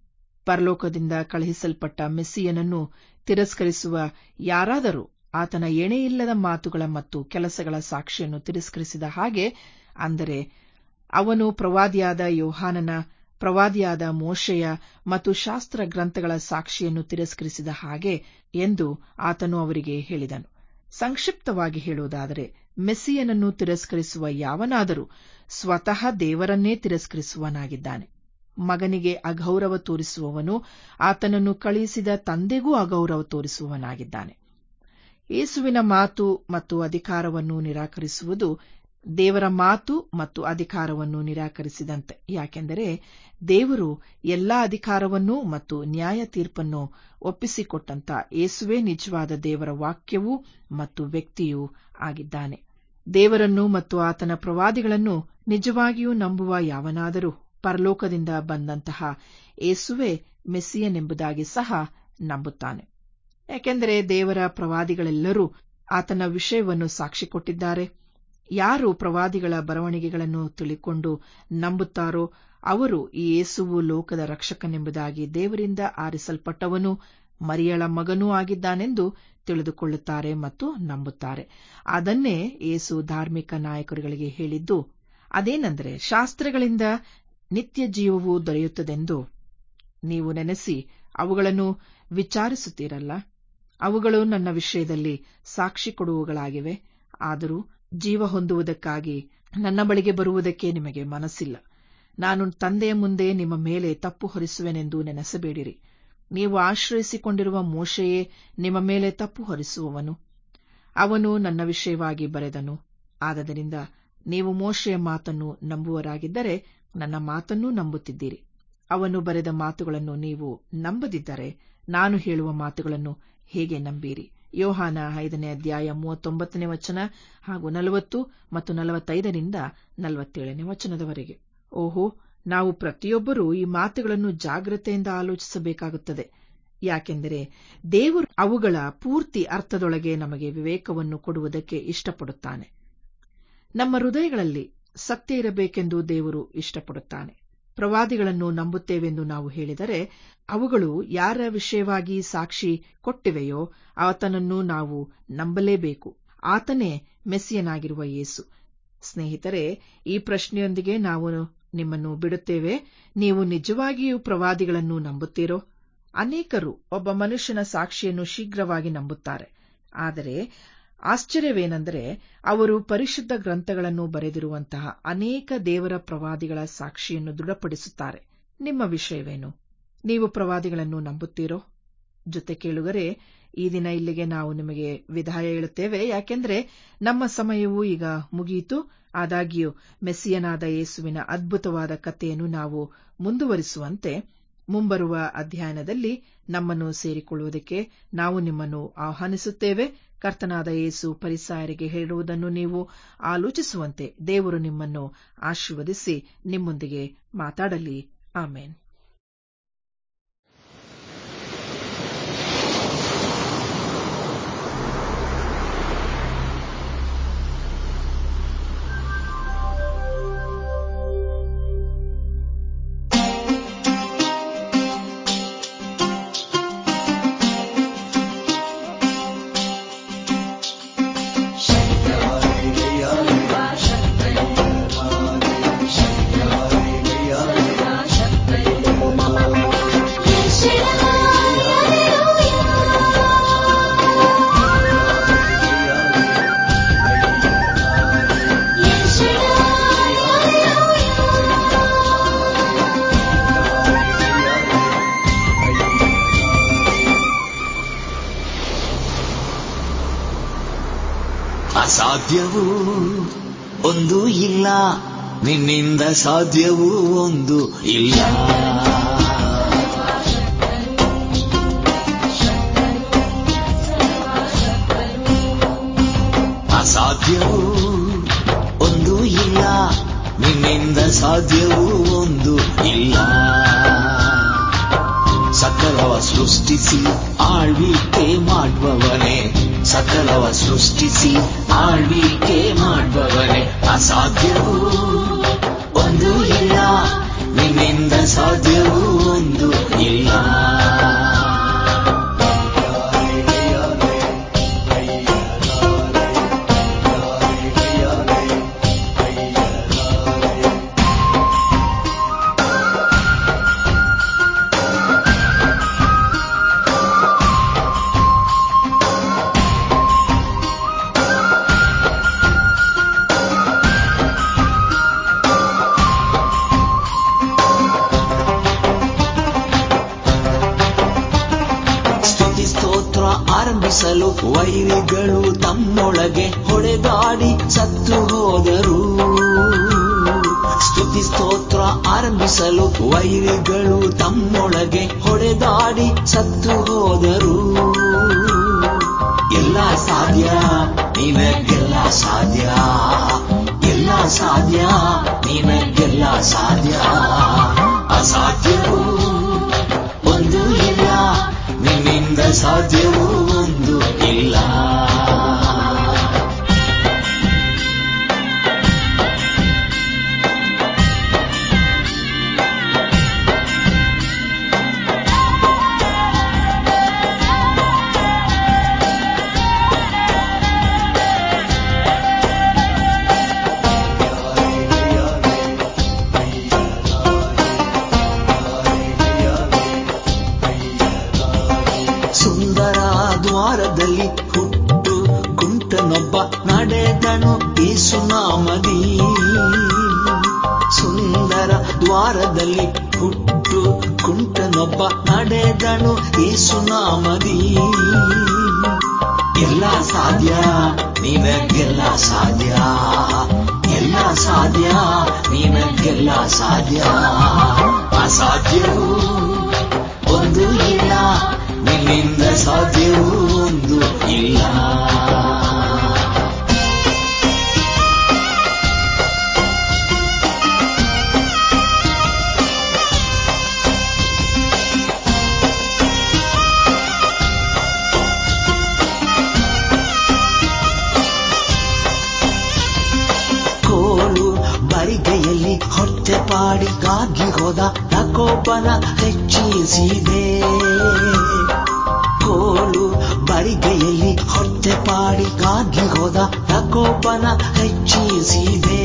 [SPEAKER 1] ಪರಲೋಕದಿಂದ ಕಳುಹಿಸಲ್ಪಟ್ಟ ಮೆಸ್ಸಿಯನನ್ನು ತಿರಸ್ಕರಿಸುವ ಯಾರಾದರೂ ಆತನ ಎಣೆಯಿಲ್ಲದ ಮಾತುಗಳ ಮತ್ತು ಕೆಲಸಗಳ ಸಾಕ್ಷಿಯನ್ನು ತಿರಸ್ಕರಿಸಿದ ಹಾಗೆ ಅಂದರೆ ಅವನು ಪ್ರವಾದಿಯಾದ ಯೋಹಾನನ ಪ್ರವಾದಿಯಾದ ಮೋಶೆಯ ಮತ್ತು ಶಾಸ್ತ್ರ ಗ್ರಂಥಗಳ ಸಾಕ್ಷಿಯನ್ನು ತಿರಸ್ಕರಿಸಿದ ಹಾಗೆ ಎಂದು ಆತನು ಅವರಿಗೆ ಹೇಳಿದನು ಸಂಕ್ಷಿಪ್ತವಾಗಿ ಹೇಳುವುದಾದರೆ ಮೆಸ್ಸಿಯನನ್ನು ತಿರಸ್ಕರಿಸುವ ಯಾವನಾದರೂ ಸ್ವತಃ ದೇವರನ್ನೇ ತಿರಸ್ಕರಿಸುವನಾಗಿದ್ದಾನೆ ಮಗನಿಗೆ ಅಗೌರವ ತೋರಿಸುವವನು ಆತನನ್ನು ಕಳುಹಿಸಿದ ತಂದೆಗೂ ಅಗೌರವ ತೋರಿಸುವವನಾಗಿದ್ದಾನೆ ಯೇಸುವಿನ ಮಾತು ಮತ್ತು ಅಧಿಕಾರವನ್ನು ನಿರಾಕರಿಸುವುದು ದೇವರ ಮಾತು ಮತ್ತು ಅಧಿಕಾರವನ್ನು ನಿರಾಕರಿಸಿದಂತೆ ಯಾಕೆಂದರೆ ದೇವರು ಎಲ್ಲಾ ಅಧಿಕಾರವನ್ನು ಮತ್ತು ನ್ಯಾಯ ತೀರ್ಪನ್ನು ಒಪ್ಪಿಸಿಕೊಟ್ಟಂತ ಯೇಸುವೇ ನಿಜವಾದ ದೇವರ ವಾಕ್ಯವೂ ಮತ್ತು ವ್ಯಕ್ತಿಯೂ ಆಗಿದ್ದಾನೆ ದೇವರನ್ನು ಮತ್ತು ಆತನ ಪ್ರವಾದಿಗಳನ್ನು ನಿಜವಾಗಿಯೂ ನಂಬುವ ಯಾವನಾದರೂ ಪರಲೋಕದಿಂದ ಬಂದಂತಹ ಯೇಸುವೇ ಮೆಸ್ಸಿಯನೆಂಬುದಾಗಿ ಸಹ ನಂಬುತ್ತಾನೆ ಯಾಕೆಂದರೆ ದೇವರ ಪ್ರವಾದಿಗಳೆಲ್ಲರೂ ಆತನ ವಿಷಯವನ್ನು ಸಾಕ್ಷಿ ಕೊಟ್ಟಿದ್ದಾರೆ ಯಾರು ಪ್ರವಾದಿಗಳ ಬರವಣಿಗೆಗಳನ್ನು ತಿಳಿಕೊಂಡು ನಂಬುತ್ತಾರೋ ಅವರು ಈ ಯೇಸುವು ಲೋಕದ ರಕ್ಷಕನೆಂಬುದಾಗಿ ದೇವರಿಂದ ಆರಿಸಲ್ಪಟ್ಟವನು ಮರಿಯಳ ಮಗನೂ ಆಗಿದ್ದಾನೆಂದು ತಿಳಿದುಕೊಳ್ಳುತ್ತಾರೆ ಮತ್ತು ನಂಬುತ್ತಾರೆ ಅದನ್ನೇ ಯೇಸು ಧಾರ್ಮಿಕ ನಾಯಕರುಗಳಿಗೆ ಹೇಳಿದ್ದು ಅದೇನೆಂದರೆ ಶಾಸ್ತ್ರಗಳಿಂದ ನಿತ್ಯ ಜೀವವು ದೊರೆಯುತ್ತದೆಂದು ನೀವು ನೆನೆಸಿ ಅವುಗಳನ್ನು ವಿಚಾರಿಸುತ್ತೀರಲ್ಲ ಅವುಗಳು ನನ್ನ ವಿಷಯದಲ್ಲಿ ಸಾಕ್ಷಿ ಕೊಡುವುಗಳಾಗಿವೆ ಆದರೂ ಜೀವ ಹೊಂದುವುದಕ್ಕಾಗಿ ನನ್ನ ಬಳಿಗೆ ಬರುವುದಕ್ಕೆ ನಿಮಗೆ ಮನಸ್ಸಿಲ್ಲ ನಾನು ತಂದೆಯ ಮುಂದೆ ನಿಮ್ಮ ಮೇಲೆ ತಪ್ಪು ಹೊರಿಸುವೆನೆಂದು ನೆನೆಸಬೇಡಿರಿ ನೀವು ಆಶ್ರಯಿಸಿಕೊಂಡಿರುವ ಮೋಶೆಯೇ ನಿಮ್ಮ ಮೇಲೆ ತಪ್ಪು ಹೊರಿಸುವವನು ಅವನು ನನ್ನ ವಿಷಯವಾಗಿ ಬರೆದನು ಆದ್ದರಿಂದ ನೀವು ಮೋಶೆಯ ಮಾತನ್ನು ನಂಬುವರಾಗಿದ್ದರೆ ನನ್ನ ಮಾತನ್ನೂ ನಂಬುತ್ತಿದ್ದೀರಿ ಅವನು ಬರೆದ ಮಾತುಗಳನ್ನು ನೀವು ನಂಬದಿದ್ದರೆ ನಾನು ಹೇಳುವ ಮಾತುಗಳನ್ನು ಹೇಗೆ ನಂಬೀರಿ ಯೋಹಾನ ಐದನೇ ಅಧ್ಯಾಯ ಮೂವತ್ತೊಂಬತ್ತನೇ ವಚನ ಹಾಗೂ ನಲವತ್ತು ಮತ್ತು ನಲವತ್ತೈದರಿಂದ ನಲವತ್ತೇಳನೇ ವಚನದವರೆಗೆ ಓಹೋ ನಾವು ಪ್ರತಿಯೊಬ್ಬರೂ ಈ ಮಾತುಗಳನ್ನು ಜಾಗ್ರತೆಯಿಂದ ಆಲೋಚಿಸಬೇಕಾಗುತ್ತದೆ ಯಾಕೆಂದರೆ ದೇವರು ಅವುಗಳ ಪೂರ್ತಿ ಅರ್ಥದೊಳಗೆ ನಮಗೆ ವಿವೇಕವನ್ನು ಕೊಡುವುದಕ್ಕೆ ಇಷ್ಟಪಡುತ್ತಾನೆ ನಮ್ಮ ಹೃದಯಗಳಲ್ಲಿ ಸತ್ಯ ಇರಬೇಕೆಂದು ದೇವರು ಇಷ್ಟಪಡುತ್ತಾನೆ ಪ್ರವಾದಿಗಳನ್ನು ನಂಬುತ್ತೇವೆಂದು ನಾವು ಹೇಳಿದರೆ ಅವುಗಳು ಯಾರ ವಿಷಯವಾಗಿ ಸಾಕ್ಷಿ ಕೊಟ್ಟಿವೆಯೋ ಆತನನ್ನು ನಾವು ನಂಬಲೇಬೇಕು ಆತನೇ ಮೆಸ್ಸಿಯನಾಗಿರುವ ಯೇಸು ಸ್ನೇಹಿತರೆ ಈ ಪ್ರಶ್ನೆಯೊಂದಿಗೆ ನಾವು ನಿಮ್ಮನ್ನು ಬಿಡುತ್ತೇವೆ ನೀವು ನಿಜವಾಗಿಯೂ ಪ್ರವಾದಿಗಳನ್ನು ನಂಬುತ್ತೀರೋ ಅನೇಕರು ಒಬ್ಬ ಮನುಷ್ಯನ ಸಾಕ್ಷಿಯನ್ನು ಶೀಘ್ರವಾಗಿ ನಂಬುತ್ತಾರೆ ಆದರೆ ಆಶ್ಚರ್ಯವೇನೆಂದರೆ ಅವರು ಪರಿಶುದ್ಧ ಗ್ರಂಥಗಳನ್ನು ಬರೆದಿರುವಂತಹ ಅನೇಕ ದೇವರ ಪ್ರವಾದಿಗಳ ಸಾಕ್ಷಿಯನ್ನು ದೃಢಪಡಿಸುತ್ತಾರೆ ನಿಮ್ಮ ವಿಷಯವೇನು ನೀವು ಪ್ರವಾದಿಗಳನ್ನು ನಂಬುತ್ತೀರೋ ಜೊತೆ ಕೇಳುಗರೆ ಈ ದಿನ ಇಲ್ಲಿಗೆ ನಾವು ನಿಮಗೆ ವಿದಾಯ ಹೇಳುತ್ತೇವೆ ಯಾಕೆಂದರೆ ನಮ್ಮ ಸಮಯವೂ ಈಗ ಮುಗಿಯಿತು ಆದಾಗ್ಯೂ ಮೆಸ್ಸಿಯನಾದ ಯೇಸುವಿನ ಅದ್ಭುತವಾದ ಕಥೆಯನ್ನು ನಾವು ಮುಂದುವರಿಸುವಂತೆ ಮುಂಬರುವ ಅಧ್ಯಯನದಲ್ಲಿ ನಮ್ಮನ್ನು ಸೇರಿಕೊಳ್ಳುವುದಕ್ಕೆ ನಾವು ನಿಮ್ಮನ್ನು ಆಹ್ವಾನಿಸುತ್ತೇವೆ ಕರ್ತನಾದ ಯೇಸು ಪರಿಸಾಯರಿಗೆ ಹೇಳುವುದನ್ನು ನೀವು ಆಲೋಚಿಸುವಂತೆ ದೇವರು ನಿಮ್ಮನ್ನು ಆಶೀರ್ವದಿಸಿ ನಿಮ್ಮೊಂದಿಗೆ ಮಾತಾಡಲಿ ಆಮೇನ್
[SPEAKER 2] ಅಸಾಧ್ಯವೂ ಒಂದು ಇಲ್ಲ ನಿನ್ನಿಂದ ಸಾಧ್ಯವೂ ಒಂದು ಇಲ್ಲ ಅಸಾಧ್ಯವೂ ಒಂದು ಇಲ್ಲ ನಿನ್ನಿಂದ ಸಾಧ್ಯವೂ ಒಂದು ಇಲ್ಲ ಸಕಲವ ಸೃಷ್ಟಿಸಿ ಆಳ್ವಿಕೆ ಮಾಡುವವನೇ ಸಕಲವ ಸೃಷ್ಟಿಸಿ ಆಳ್ವಿಕೆ ಮಾಡುವವನೇ ಅಸಾಧ್ಯವೂ ಒಂದು ಇಲ್ಲ ನಿನ್ನಿಂದ ಸಾಧ್ಯವೂ ಒಂದು ಇಲ್ಲ ವೈರಿಗಳು ತಮ್ಮೊಳಗೆ ಹೊಡೆದಾಡಿ ಸತ್ತು ಹೋದರು ಸ್ತುತಿ ಸ್ತೋತ್ರ ಆರಂಭಿಸಲು ವೈರಿಗಳು ತಮ್ಮೊಳಗೆ ಹೊಡೆದಾಡಿ ಸತ್ತು ಹೋದರು ಎಲ್ಲ ಸಾಧ್ಯ ನಿನಗೆಲ್ಲ ಸಾಧ್ಯ ಎಲ್ಲ ಸಾಧ್ಯ ನಿನಗೆಲ್ಲ ಸಾಧ್ಯ ಅಸಾಧ್ಯವೂ ಒಂದು ಇಲ್ಲ ನಿನ್ನಿಂದ ಸಾಧ್ಯವೂ ಒಂದು ಇಲ್ಲ ಸುಂದರ ದ್ವಾರದಲ್ಲಿ ಹುಟ್ಟು ಕುಂಟನೊಬ್ಬ ನಡೆದನು ಯೇಸುನಾಮದಿ ಸುಂದರ ದ್ವಾರದಲ್ಲಿ ಹುಟ್ಟು ಕುಂಟನೊಬ್ಬ ನಡೆದನು ಯೇಸುನಾಮದಿ ಎಲ್ಲ ಸಾಧ್ಯ ನಿನಗೆಲ್ಲ ಸಾಧ್ಯ ಎಲ್ಲ ಸಾಧ್ಯ ನಿನಗೆಲ್ಲ ಸಾಧ್ಯ ಅಸಾಧ್ಯವೂ ಒಂದು ಇಲ್ಲ ನಿನ್ನಿಂದ ಸಾಧ್ಯವೂ ಒಂದು ಇಲ್ಲ ಕೋಲು ಬರಿಗೈಯಲ್ಲಿ ಹೊಟ್ಟೆ ಪಾಡಿಗಾಗಿ ಹೋದ ಯಾಕೋಬನ ಹೆಚ್ಚಿಸಿದೆ ಕೋಲು ಬರಿಗೈಯಲ್ಲಿ ಹೊಟ್ಟೆ ಪಾಡಿಗಾಗಿ ಹೋದ ಯಾಕೋಬನ ಹೆಚ್ಚಿಸಿದೆ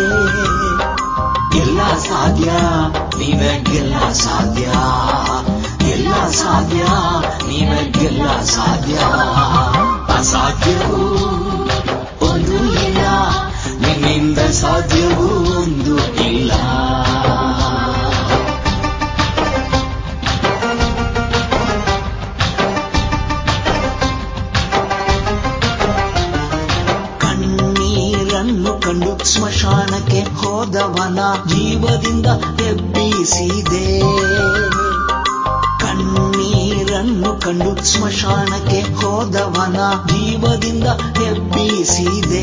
[SPEAKER 2] ಎಲ್ಲ ಸಾಧ್ಯ ನಿನಗೆಲ್ಲ ಸಾಧ್ಯ ಎಲ್ಲ ಸಾಧ್ಯ ನಿನಗೆಲ್ಲ ಸಾಧ್ಯ ಅಸಾಧ್ಯವೂ ಒಂದು ಇಲ್ಲ ನಿನ್ನಿಂದ ಸಾಧ್ಯವೂ ಒಂದು ಇಲ್ಲ ಕಣ್ಣೀರನ್ನು ಕಂಡು ಸ್ಮಶಾನಕ್ಕೆ ಹೋದವನ ಜೀವದಿಂದ ಎಬ್ಬಿಸಿದೆ ಕಣ್ಣೀರನ್ನು ಕಂಡು ಸ್ಮಶಾನಕ್ಕೆ ಹೋದವನ ಜೀವದಿಂದ ಎಬ್ಬಿಸಿದೆ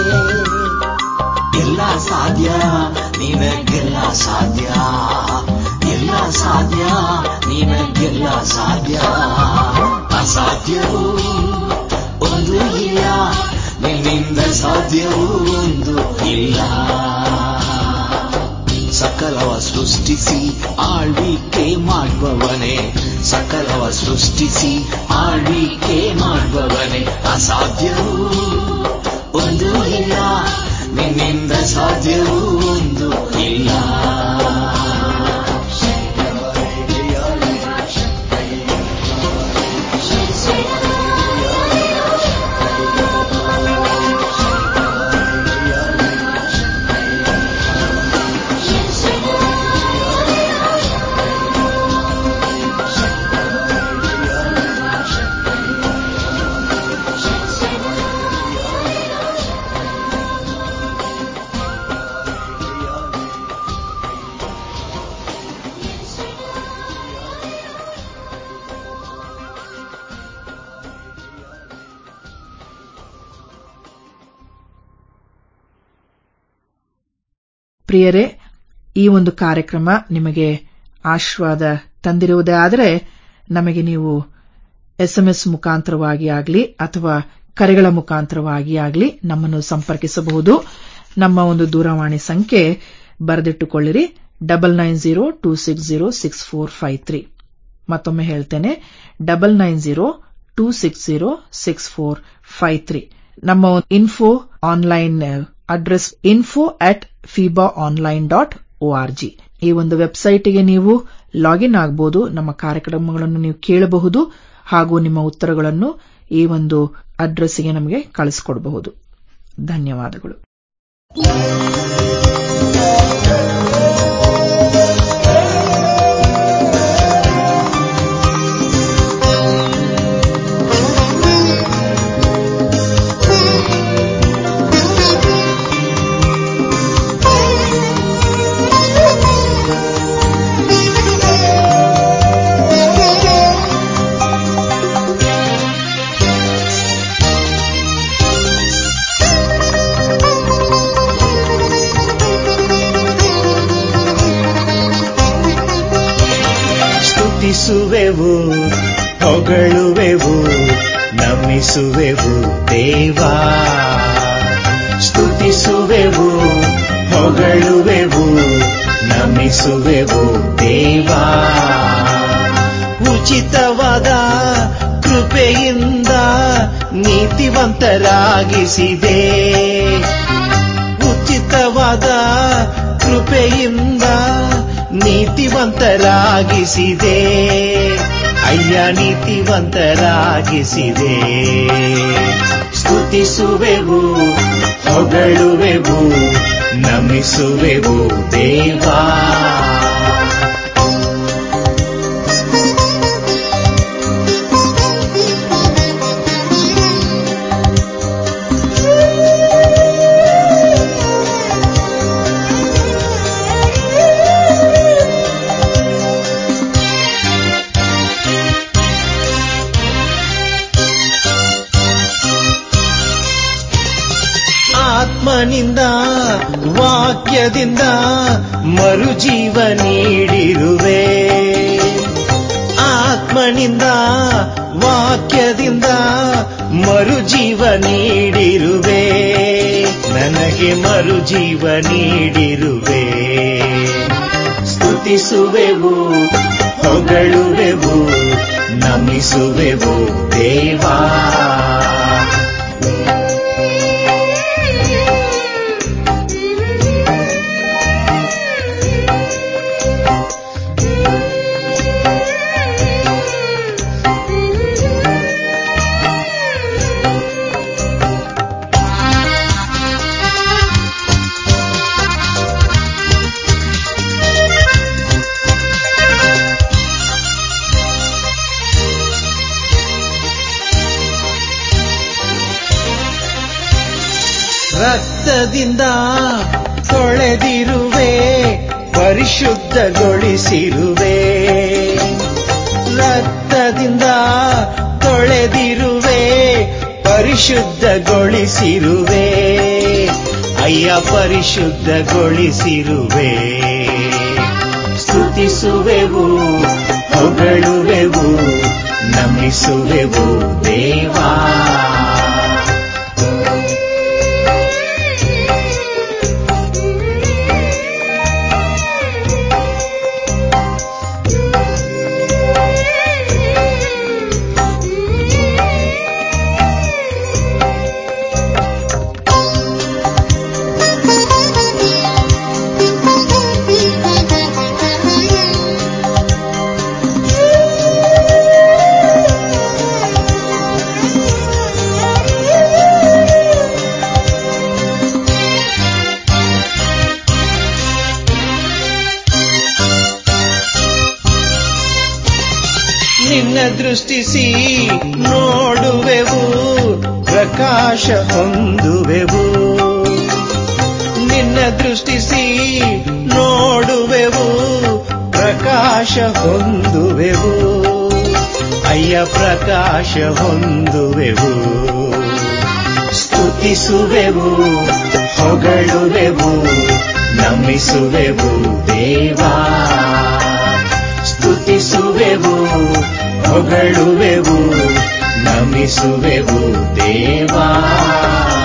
[SPEAKER 2] ಎಲ್ಲ ಸಾಧ್ಯ ನಿನಗೆಲ್ಲ ಸಾಧ್ಯ ಎಲ್ಲ ಸಾಧ್ಯ ನಿನಗೆಲ್ಲ ಸಾಧ್ಯ ಅಸಾಧ್ಯವೂ ಒಂದು ಇಲ್ಲ ನಿನ್ನಿಂದ ಸಾಧ್ಯವೂ ಒಂದು ಇಲ್ಲ ಸಕಲವ ಸೃಷ್ಟಿಸಿ ಆಳ್ವಿಕೆ ಮಾಡುವವನೇ ಸಕಲವ ಸೃಷ್ಟಿಸಿ ಆಳ್ವಿಕೆ ಮಾಡುವವನೇ ಅಸಾಧ್ಯವೂ ಒಂದು ಇಲ್ಲ ನಿನ್ನಿಂದ ಸಾಧ್ಯವೂ ಒಂದು ಇಲ್ಲ
[SPEAKER 1] ಪ್ರಿಯರೇ ಈ ಒಂದು ಕಾರ್ಯಕ್ರಮ ನಿಮಗೆ ಆಶೀರ್ವಾದ ತಂದಿರುವುದೇ ಆದರೆ ನಮಗೆ ನೀವು ಎಸ್ಎಂಎಸ್ ಮುಖಾಂತರವಾಗಿ ಆಗಲಿ ಅಥವಾ ಕರೆಗಳ ಮುಖಾಂತರವಾಗಿ ಆಗಲಿ ನಮ್ಮನ್ನು ಸಂಪರ್ಕಿಸಬಹುದು ನಮ್ಮ ಒಂದು ದೂರವಾಣಿ ಸಂಖ್ಯೆ ಬರೆದಿಟ್ಟುಕೊಳ್ಳಿರಿ double nine zero two six zero six four five three ಮತ್ತೊಮ್ಮೆ ಹೇಳ್ತೇನೆ double nine zero two six zero six four five three ನಮ್ಮ info online address info at feba online dot O R G ಈ ಒಂದು ವೆಬ್ಸೈಟ್ಗೆ ನೀವು ಲಾಗಿನ್ ಆಗಬಹುದು ನಮ್ಮ ಕಾರ್ಯಕ್ರಮಗಳನ್ನು ನೀವು ಕೇಳಬಹುದು ಹಾಗೂ ನಿಮ್ಮ ಉತ್ತರಗಳನ್ನು ಈ ಒಂದು ಅಡ್ರೆಸ್ಗೆ ನಮಗೆ ಕಳಿಸಿಕೊಡಬಹುದು ಧನ್ಯವಾದಗಳು
[SPEAKER 2] ಸ್ತುತಿಸುವೆವು ಹೊಗಳುವೆವು ನಮಿಸುವೆವು ದೇವಾ ಸ್ತುತಿಸುವೆವು ಹೊಗಳುವೆವು ನಮಿಸುವೆವು ದೇವಾ ಉಚಿತವಾದ ಕೃಪೆಯಿಂದ ನೀತಿವಂತರಾಗಿಸಿದೆ ಉಚಿತವಾದ ಕೃಪೆಯಿಂದ ನೀತಿವಂತರಾಗಿಸಿದೆ ಅಯ್ಯ ನೀತಿವಂತರಾಗಿಸಿದೆ ಸ್ತುತಿಸುವೆವು ಹೊಗಳುವೆವು ನಮಿಸುವೆವು ದೇವಾ ಆತ್ಮನಿಂದ ವಾಕ್ಯದಿಂದ ಮರುಜೀವ ನೀಡಿರುವೆ ಆತ್ಮನಿಂದ ವಾಕ್ಯದಿಂದ ಮರುಜೀವ ನೀಡಿರುವೆ ನನಗೆ ಮರುಜೀವ ನೀಡಿರುವೆ ಸ್ತುತಿಸುವೆವು ಹೊಗಳುವೆವು ನಮಿಸುವೆವು ದೇವಾ ರಕ್ತದಿಂದ ತೊಳೆದಿರುವೆ ಪರಿಶುದ್ಧಗೊಳಿಸಿರುವೆ ರಕ್ತದಿಂದ ತೊಳೆದಿರುವೆ ಪರಿಶುದ್ಧಗೊಳಿಸಿರುವೆ ಅಯ್ಯ ಪರಿಶುದ್ಧಗೊಳಿಸಿರುವೆ ಸ್ತುತಿಸುವೆವು ಹೊಗಳುವೆವು ನಮಿಸುವೆವು ದೇವಾ ನಿನ್ನ ದೃಷ್ಟಿಸಿ ನೋಡುವೆವು ಪ್ರಕಾಶ ಹೊಂದುವೆವು ನಿನ್ನ ದೃಷ್ಟಿಸಿ ನೋಡುವೆವು ಪ್ರಕಾಶ ಹೊಂದುವೆವು ಅಯ್ಯ ಪ್ರಕಾಶ ಹೊಂದುವೆವು ಸ್ತುತಿಸುವೆವು ಹೊಗಳುವೆವು ನಮಿಸುವೆವು ದೇವಾ ಸ್ತುತಿಸುವೆವು ಹೊಗಳುವೆವು ನಮಿಸುವೆವು ದೇವಾ